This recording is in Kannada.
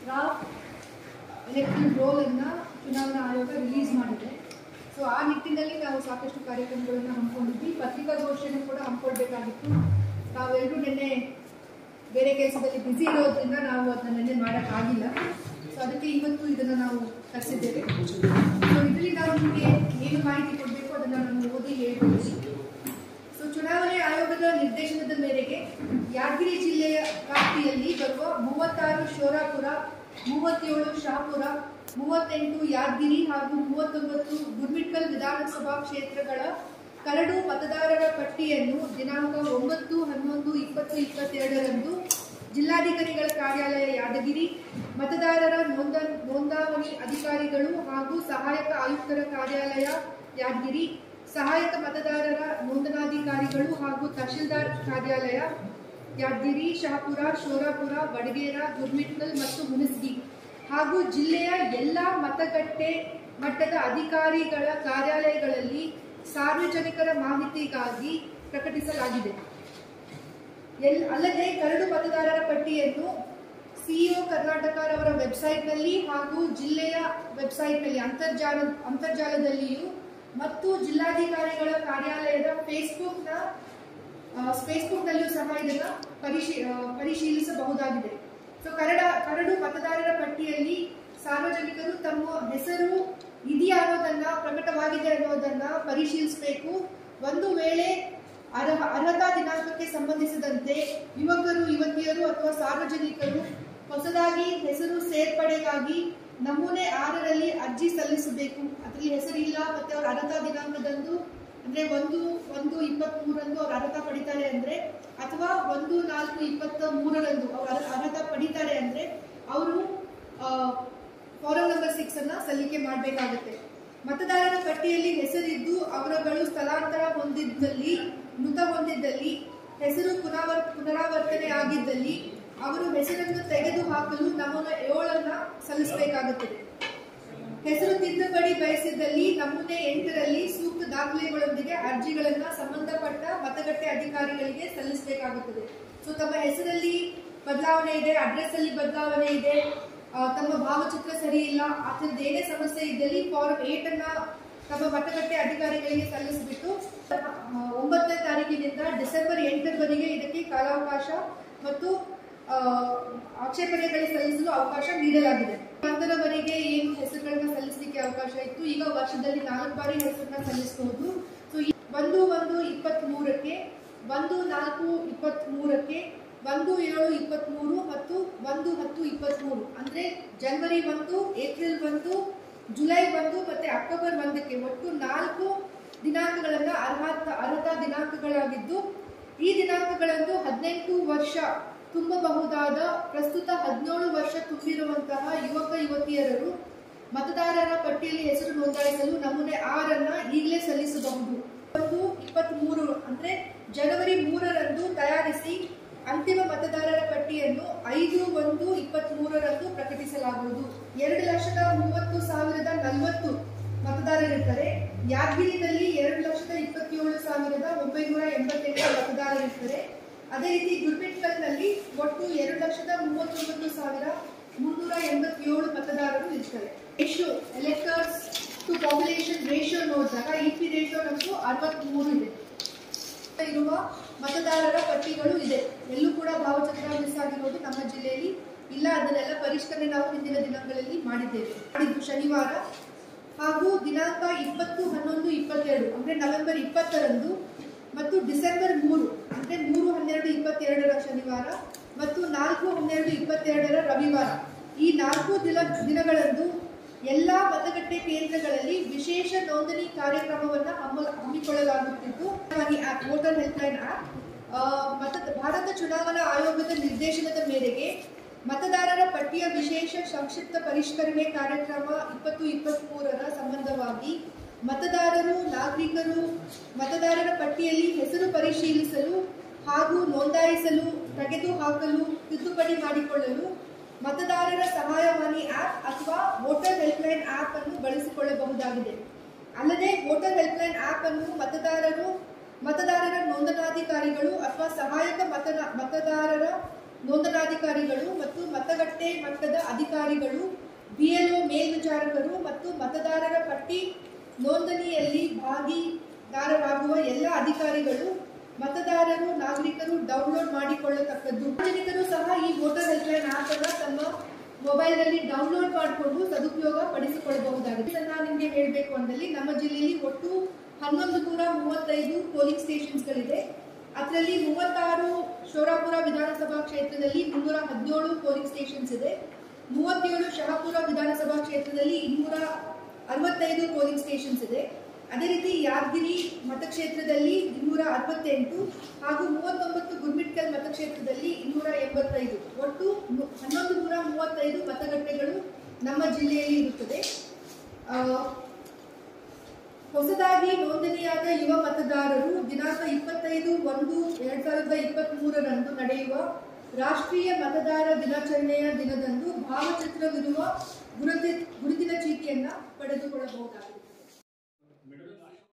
ಡ್ರಾಫ್ಟ್ ಎಲೆಕ್ಟ್ರಲ್ ರೋಲ್ ಅನ್ನ ಚುನಾವಣಾ ಆಯೋಗ ರಿಲೀಸ್ ಮಾಡಿದೆ ಸೊ ಆ ನಿಟ್ಟಿನಲ್ಲಿ ನಾವು ಸಾಕಷ್ಟು ಕಾರ್ಯಕ್ರಮಗಳನ್ನು ಹಮ್ಮಿಕೊಂಡಿದ್ವಿ ಪತ್ರಿಕಾಗೋಷ್ಠಿಯನ್ನು ಕೂಡ ಹಮ್ಮಿಕೊಳ್ಬೇಕಾಗಿತ್ತು ನಾವೆಲ್ಲರೂ ನಿನ್ನೆ ಬೇರೆ ಕೆಲಸದಲ್ಲಿ ಬ್ಯುಸಿ ಇರೋದ್ರಿಂದ ನಾವು ಅದನ್ನ ನಿನ್ನೆ ಮಾಡೋಕ್ಕಾಗಿಲ್ಲ ಸೊ ಅದಕ್ಕೆ ಇವತ್ತು ಇದನ್ನು ನಾವು ಕರೆಸಿದ್ದೇವೆ ಸೊ ಇದರಲ್ಲಿ ನಾವು ನಿಮಗೆ ಏನು ಮಾಹಿತಿ ಕೊಡಬೇಕು ಅದನ್ನು ನಾನು ಓದಿ ಹೇಳ್ತೀನಿ ಸೊ ಚುನಾವಣೆ ಆಯೋಗದ ನಿರ್ದೇಶನದ ಮೇರೆಗೆ ಯಾದಗಿರಿ ಜಿಲ್ಲೆಯ ವ್ಯಾಪ್ತಿಯಲ್ಲಿ ಬರುವ ಮೂವತ್ತಾರು ಶೋರಾಪುರ ಮೂವತ್ತೇಳು ಶಹಾಪುರ ಮೂವತ್ತೆಂಟು ಯಾದಗಿರಿ ಹಾಗೂ ಮೂವತ್ತೊಂಬತ್ತು ಗುರ್ಮಿಟ್ಕಲ್ ವಿಧಾನಸಭಾ ಕ್ಷೇತ್ರಗಳ ಕರಡು ಮತದಾರರ ಪಟ್ಟಿಯನ್ನು ದಿನಾಂಕ ಒಂಬತ್ತು ಹನ್ನೊಂದು ಇಪ್ಪತ್ತು ಇಪ್ಪತ್ತೆರಡರಂದು ಜಿಲ್ಲಾಧಿಕಾರಿಗಳ ಕಾರ್ಯಾಲಯ ಯಾದಗಿರಿ ಮತದಾರರ ನೋಂದ ನೋಂದಾವಣಿ ಅಧಿಕಾರಿಗಳು ಹಾಗೂ ಸಹಾಯಕ ಆಯುಕ್ತರ ಕಾರ್ಯಾಲಯ ಯಾದಗಿರಿ ಸಹಾಯಕ ಮತದಾರರ ನೋಂದಣಾಧಿಕಾರಿಗಳು ಹಾಗೂ ತಹಶೀಲ್ದಾರ್ ಕಾರ್ಯಾಲಯ ಯಾದಗಿರಿ ಶಹಾಪುರ ಶೋರಾಪುರ ವಡಗೇರ ಗುರ್ಮಿಟ್ಕಲ್ ಮತ್ತು ಹುಣಸಗಿ ಹಾಗೂ ಜಿಲ್ಲೆಯ ಎಲ್ಲ ಮತಗಟ್ಟೆ ಮಟ್ಟದ ಅಧಿಕಾರಿಗಳ ಕಾರ್ಯಾಲಯಗಳಲ್ಲಿ ಸಾರ್ವಜನಿಕರ ಮಾಹಿತಿಗಾಗಿ ಪ್ರಕಟಿಸಲಾಗಿದೆ ಎಲ್ ಅಲ್ಲದೆ ಕರಡು ಮತದಾರರ ಪಟ್ಟಿಯನ್ನು ಸಿಇಒ ಕರ್ನಾಟಕರವರ ವೆಬ್ಸೈಟ್ನಲ್ಲಿ ಹಾಗೂ ಜಿಲ್ಲೆಯ ವೆಬ್ಸೈಟ್ನಲ್ಲಿ ಅಂತರ್ಜಾಲ ಅಂತರ್ಜಾಲದಲ್ಲಿಯೂ ಮತ್ತು ಜಿಲ್ಲಾಧಿಕಾರಿಗಳ ಕಾರ್ಯಾಲಯದ ಫೇಸ್ಬುಕ್ನ ಫೇಸ್ಬುಕ್ನಲ್ಲಿಯೂ ಸಹ ಇದನ್ನು ಪರಿಶೀ ಆ, ಪರಿಶೀಲಿಸಬಹುದಾಗಿದೆ ಸೊ ಕರಡ ಕರಡು ಮತದಾರರ ಪಟ್ಟಿಯಲ್ಲಿ ಸಾರ್ವಜನಿಕರು ತಮ್ಮ ಹೆಸರು ಇದೆಯಾ ಅನ್ನೋದನ್ನ ಪ್ರಕಟವಾಗಿದೆ ಅನ್ನೋದನ್ನ ಪರಿಶೀಲಿಸಬೇಕು ಒಂದು ವೇಳೆ ಅರ್ಹ ಅರ್ಹತಾ ದಿನಾಂಕಕ್ಕೆ ಸಂಬಂಧಿಸಿದಂತೆ ಯುವಕರು ಯುವತಿಯರು ಅಥವಾ ಸಾರ್ವಜನಿಕರು ಹೊಸದಾಗಿ ಹೆಸರು ಸೇರ್ಪಡೆಗಾಗಿ ನಮೂನೆ ಆರರಲ್ಲಿ ಅರ್ಜಿ ಸಲ್ಲಿಸಬೇಕು ಅದರಲ್ಲಿ ಹೆಸರಿಲ್ಲ ಮತ್ತೆ ಅವರ ಅರ್ಹತಾ ದಿನಾಂಕದಂದು ಅಂದ್ರೆ ಒಂದು ಒಂದು ಇಪ್ಪತ್ತ್ ಮೂರಂದು ಅವ್ರು ಅರ್ಹತಾ ಪಡಿತಾರೆ ಅಂದ್ರೆ ಅಥವಾ ಒಂದು ನಾಲ್ಕು ಇಪ್ಪತ್ತ ಮೂರರಂದು ಅವ್ರು ಅರ್ಹ- ಅರ್ಹತಾ ಪಡಿತಾರೆ ಅಂದ್ರೆ ಅವರು ಫಾರಂ ನಂಬರ್ ಸಿಕ್ಸ್ ಅನ್ನ ಸಲ್ಲಿಕೆ ಮಾಡಬೇಕಾಗುತ್ತೆ ಮತದಾರರ ಪಟ್ಟಿಯಲ್ಲಿ ಹೆಸರಿದ್ದು ಅವರುಗಳು ಸ್ಥಳಾಂತರ ಹೊಂದಿದ್ದಲ್ಲಿ ಮೃತ ಹೊಂದಿದ್ದಲ್ಲಿ ಹೆಸರು ಪುನರಾವರ್ ಪುನರಾವರ್ತನೆ ಆಗಿದ್ದಲ್ಲಿ ಅವರು ಹೆಸರನ್ನು ತೆಗೆದು ಹಾಕಲು ನಮೂನೆ ಏಳನ್ನ ಸಲ್ಲಿಸಬೇಕಾಗುತ್ತದೆ ಹೆಸರು ತಿದ್ದುಪಡಿ ಬಯಸಿದ್ದಲ್ಲಿ ನಮೂನೆ ಎಂಟರಲ್ಲಿ ಸೂಕ್ತ ದಾಖಲೆಗಳೊಂದಿಗೆ ಅರ್ಜಿಗಳನ್ನ ಸಂಬಂಧಪಟ್ಟ ಮತಗಟ್ಟೆ ಅಧಿಕಾರಿಗಳಿಗೆ ಸಲ್ಲಿಸಬೇಕಾಗುತ್ತದೆ ಸೊ ತಮ್ಮ ಹೆಸರಲ್ಲಿ ಬದಲಾವಣೆ ಇದೆ ಅಡ್ರೆಸ್ ಅಲ್ಲಿ ಬದಲಾವಣೆ ಇದೆ ಆ, ತಮ್ಮ ಭಾವಚಿತ್ರ ಸರಿ ಇಲ್ಲ ಆ ಥರದ್ದು ಏನೇ ಸಮಸ್ಯೆ ಇದ್ದಲ್ಲಿ ಫಾರ್ಮ್ ಏಟ್ ಅನ್ನ ತಮ್ಮ ಮತಗಟ್ಟೆ ಅಧಿಕಾರಿಗಳಿಗೆ ಸಲ್ಲಿಸಿಬಿಟ್ಟು ಆ, ಒಂಬತ್ತನೇ ತಾರೀಕಿನಿಂದ ಡಿಸೆಂಬರ್ ಎಂಟರವರೆಗೆ ಇದಕ್ಕೆ ಕಾಲಾವಕಾಶ ಮತ್ತು ಆ, ಆಕ್ಷೇಪಣೆಗಳಿಗೆ ಸಲ್ಲಿಸಲು ಅವಕಾಶ ನೀಡಲಾಗಿದೆ ಒಂದರವರೆಗೆ ಏನು ಹೆಸರುಗಳನ್ನ ಸಲ್ಲಿಸಲಿಕ್ಕೆ ಅವಕಾಶ ಇತ್ತು ಈಗ ವರ್ಷದಲ್ಲಿ ನಾಲ್ಕು ಬಾರಿ ಹೆಸರನ್ನ ಸಲ್ಲಿಸಬಹುದು ಸೊ ಒಂದು ಒಂದು ಇಪ್ಪತ್ತ್ ಮೂರಕ್ಕೆ ಒಂದು ನಾಲ್ಕು ಇಪ್ಪತ್ತ್ ಮೂರಕ್ಕೆ ಒಂದು ಏಳು ಇಪ್ಪತ್ತ್ ಮೂರು ಮತ್ತು ಒಂದು ಹತ್ತು ಇಪ್ಪತ್ತ್ ಮೂರು ಅಂದ್ರೆ ಜನವರಿ ಒಂದು ಏಪ್ರಿಲ್ ಒಂದು ಜುಲೈ ಒಂದು ಮತ್ತೆ ಅಕ್ಟೋಬರ್ ಒಂದಕ್ಕೆ ಒಟ್ಟು ನಾಲ್ಕು ದಿನಾಂಕಗಳನ್ನ ಅರ್ಹತಾ ಅರ್ಹತಾ ದಿನಾಂಕಗಳಾಗಿದ್ದು ಈ ದಿನಾಂಕಗಳಂದು ಹದಿನೆಂಟು ವರ್ಷ ತುಂಬಬಹುದಾದ ಪ್ರಸ್ತುತ ಹದಿನೇಳು ವರ್ಷ ತುಂಬಿರುವಂತಹ ಯುವಕ ಯುವತಿಯರರು ಮತದಾರರ ಪಟ್ಟಿಯಲ್ಲಿ ಹೆಸರು ನೋಂದಾಯಿಸಲು ನಮೂನೆ ಆರನ್ನ ಈಗಲೇ ಸಲ್ಲಿಸಬಹುದು ಒಂದು ಇಪ್ಪತ್ತ್ ಮೂರು ಅಂದ್ರೆ ಜನವರಿ ಮೂರರಂದು ತಯಾರಿಸಿ ಅಂತಿಮ ಮತದಾರರ ಪಟ್ಟಿಯನ್ನು ಐದು ಒಂದು ಇಪ್ಪತ್ತ್ ಮೂರರಂದು ಪ್ರಕಟಿಸಲಾಗುವುದು ಎರಡು ಲಕ್ಷದ ಮೂವತ್ತು ಸಾವಿರದ ನಲವತ್ತು ಮತದಾರರಿರ್ತಾರೆ ಯಾದಗಿರಿನಲ್ಲಿ ಎರಡು ಲಕ್ಷದ ಇಪ್ಪತ್ತೇಳು ಸಾವಿರದ ಒಂಬೈನೂರ ಎಂಬತ್ತೆಂಟು ಮತದಾರರಿರ್ತಾರೆ ಅದೇ ರೀತಿ ಗುರ್ಮಿಟ್ಕಲ್ನಲ್ಲಿ ಒಟ್ಟು ಎರಡು ಲಕ್ಷದ ಮೂವತ್ತೊಂಬತ್ತು ಸಾವಿರ ಮುನ್ನೂರ ಎಂಬತ್ತೇಳು ಮತದಾರರು ಇರ್ತಾರೆ ratio electors to population ratio ನೋಡಿದಾಗ ಇ ಪಿ ರೇಷಿಯೋ ನಮ್ದು ಅರವತ್ಮೂರು ಇದೆ ಇರುವ ಮತದಾರರ ಪಟ್ಟಿಗಳು ಇದೆ ಎಲ್ಲೂ ಕೂಡ ಭಾವಚಿತ್ರ ಮಿಸ್ ಆಗಿರೋದು ನಮ್ಮ ಜಿಲ್ಲೆಯಲ್ಲಿ ಇಲ್ಲ ಅದನ್ನೆಲ್ಲ ಪರಿಷ್ಕರಣೆ ನಾವು ಹಿಂದಿನ ದಿನಗಳಲ್ಲಿ ಮಾಡಿದ್ದೇವೆ ಮಾಡಿದ್ದು ಶನಿವಾರ ಹಾಗೂ ದಿನಾಂಕ ಇಪ್ಪತ್ತು ಹನ್ನೊಂದು ಇಪ್ಪತ್ತೆರಡು ಅಂದ್ರೆ ನವೆಂಬರ್ ಇಪ್ಪತ್ತರಂದು ಮತ್ತು ಡಿಸೆಂಬರ್ ಮೂರು ಅಂದ್ರೆ ಮೂರು ಹನ್ನೆರಡು ಇಪ್ಪತ್ತೆರಡರ ಶನಿವಾರ ಮತ್ತು ನಾಲ್ಕು ಹನ್ನೆರಡು ಇಪ್ಪತ್ತೆರಡರ ರವಿವಾರ ಈ ನಾಲ್ಕು ದಿನ ದಿನಗಳಂದು ಎಲ್ಲಾ ಮತಗಟ್ಟೆ ಕೇಂದ್ರಗಳಲ್ಲಿ ವಿಶೇಷ ನೋಂದಣಿ ಕಾರ್ಯಕ್ರಮವನ್ನ ಹಮ್ಮ- ಹಮ್ಮಿಕೊಳ್ಳಲಾಗುತ್ತಿದ್ದು ಆಪ್ ವೋಟರ್ ಹೆಲ್ಪ್ಲೈನ್ ಆಪ್ ಆ, ಮತ ಭಾರತ ಚುನಾವಣಾ ಆಯೋಗದ ನಿರ್ದೇಶನದ ಮೇರೆಗೆ ಮತದಾರರ ಪಟ್ಟಿಯ ವಿಶೇಷ ಸಂಕ್ಷಿಪ್ತ ಪರಿಷ್ಕರಣೆ ಕಾರ್ಯಕ್ರಮ ಇಪ್ಪತ್ತು ಇಪ್ಪತ್ತ್ ಮೂರರ ಸಂಬಂಧವಾಗಿ ಮತದಾರರು ನಾಗರಿಕರು ಮತದಾರರ ಪಟ್ಟಿಯಲ್ಲಿ ಹೆಸರು ಪರಿಶೀಲಿಸಲು ಹಾಗೂ ನೋಂದಾಯಿಸಲು ತೆಗೆದುಹಾಕಲು ತಿದ್ದುಪಡಿ ಮಾಡಿಕೊಳ್ಳಲು ಮತದಾರರ ಸಹಾಯವಾಣಿ ಆಪ್ ಅಥವಾ ವೋಟರ್ ಹೆಲ್ಪ್ಲೈನ್ ಆಪ್ ಅನ್ನು ಬಳಸಿಕೊಳ್ಳಬಹುದಾಗಿದೆ ಅಲ್ಲದೆ ವೋಟರ್ ಹೆಲ್ಪ್ಲೈನ್ ಆಪ್ ಅನ್ನು ಮತದಾರರು ಮತದಾರರ ನೋಂದಣಾಧಿಕಾರಿಗಳು ಅಥವಾ ಸಹಾಯಕ ಮತದ ಮತದಾರರ ನೋಂದಣಾಧಿಕಾರಿಗಳು ಮತ್ತು ಮತಗಟ್ಟೆ ಮಟ್ಟದ ಅಧಿಕಾರಿಗಳು ಬಿಎಲ್ಒ ಮೇಲ್ವಿಚಾರಕರು ಮತ್ತು ಮತದಾರರ ಪಟ್ಟಿ ನೋಂದಣಿಯಲ್ಲಿ ಭಾಗಿದಾರರಾಗುವ ಎಲ್ಲ ಅಧಿಕಾರಿಗಳು ಮತದಾರರು ನಾಗರಿಕರು ಡೌನ್ಲೋಡ್ ಮಾಡಿಕೊಳ್ಳತಕ್ಕದ್ದು ಸಾರ್ವಜನಿಕರು ಸಹ ಈ ವೋಟರ್ ಹೆಲ್ಪ್ಲೈನ್ ಆಪ್ ಅನ್ನ ತಮ್ಮ ಮೊಬೈಲ್ ನಲ್ಲಿ ಡೌನ್ಲೋಡ್ ಮಾಡಿಕೊಂಡು ಸದುಪಯೋಗ ಪಡಿಸಿಕೊಳ್ಳಬಹುದಾಗಿದೆ ಇದನ್ನ ನಿಮಗೆ ಹೇಳಬೇಕು ಅಂದಲ್ಲಿ ನಮ್ಮ ಜಿಲ್ಲೆಯಲ್ಲಿ ಒಟ್ಟು ಹನ್ನೊಂದು ನೂರ ಮೂವತ್ತೈದು ಪೋಲಿಂಗ್ ಸ್ಟೇಷನ್ಸ್ ಗಳಿದೆ ಅದರಲ್ಲಿ ಮೂವತ್ತಾರು ಶೋರಾಪುರ ವಿಧಾನಸಭಾ ಕ್ಷೇತ್ರದಲ್ಲಿ ಮುನ್ನೂರ ಹದಿನೇಳು ಪೋಲಿಂಗ್ ಸ್ಟೇಷನ್ಸ್ ಇದೆ ಮೂವತ್ತೇಳು ಶಹಾಪುರ ವಿಧಾನಸಭಾ ಕ್ಷೇತ್ರದಲ್ಲಿ ಇನ್ನೂರ ಅರವತ್ತೈದು ಪೋಲಿಂಗ್ ಸ್ಟೇಷನ್ಸ್ ಇದೆ ಅದೇ ರೀತಿ ಯಾದಗಿರಿ ಮತಕ್ಷೇತ್ರದಲ್ಲಿ ಇನ್ನೂರ ಅರವತ್ತೆಂಟು ಹಾಗೂ ಮೂವತ್ತೊಂಬತ್ತು ಗುರ್ಮಿಟ್ಕಲ್ ಮತಕ್ಷೇತ್ರದಲ್ಲಿ ಇನ್ನೂರ ಎಂಬತ್ತೈದು ಒಟ್ಟು ನು- ಹನ್ನೊಂದು ನೂರ ಮೂವತ್ತೈದು ಮತಗಟ್ಟೆಗಳು ನಮ್ಮ ಜಿಲ್ಲೆಯಲ್ಲಿ ಇರುತ್ತದೆ ಆ, ಹೊಸದಾಗಿ ನೋಂದಣಿಯಾದ ಯುವ ಮತದಾರರು ದಿನಾಂಕ ಇಪ್ಪತ್ತೈದು ಒಂದು ಎರಡ್ ಸಾವಿರದ ಇಪ್ಪತ್ತ್ ಮೂರರಂದು ನಡೆಯುವ ರಾಷ್ಟ್ರೀಯ ಮತದಾರ ದಿನಾಚರಣೆಯ ದಿನದಂದು ಭಾವಚಿತ್ರವಿರುವ ಗುರುತಿ ಗುರುತಿನ